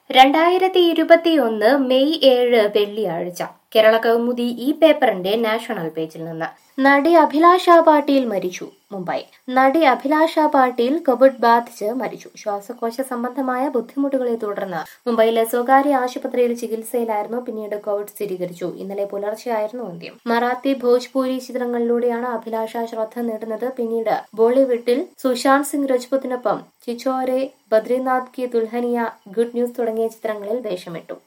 രണ്ടായിരത്തി ഇരുപത്തിയൊന്ന് മെയ് ഏഴ് വെള്ളിയാഴ്ച കേരള കൗമുദി ഈ പേപ്പറിന്റെ നാഷണൽ പേജിൽ നിന്ന് നടി അഭിലാഷ പാട്ടീൽ മരിച്ചു മുംബൈ നടി അഭിലാഷ പാട്ടീൽ കോവിഡ് ബാധിച്ച് മരിച്ചു ശ്വാസകോശ സംബന്ധമായ ബുദ്ധിമുട്ടുകളെ തുടർന്ന് മുംബൈയിലെ സ്വകാര്യ ആശുപത്രിയിൽ ചികിത്സയിലായിരുന്നു പിന്നീട് കോവിഡ് സ്ഥിരീകരിച്ചു ഇന്നലെ പുലർച്ചെയായിരുന്നു അന്ത്യം മറാത്തി ഭോജ്പൂരി ചിത്രങ്ങളിലൂടെയാണ് അഭിലാഷ ശ്രദ്ധ നേടുന്നത് പിന്നീട് ബോളിവുഡിൽ സുശാന്ത് സിംഗ് രജ്പുത്തിനൊപ്പം ചിച്ചോരെ ബദ്രിനാഥ് കി ദുൽഹനിയ ഗുഡ് ന്യൂസ് തുടങ്ങിയ ചിത്രങ്ങളിൽ വേഷമിട്ടു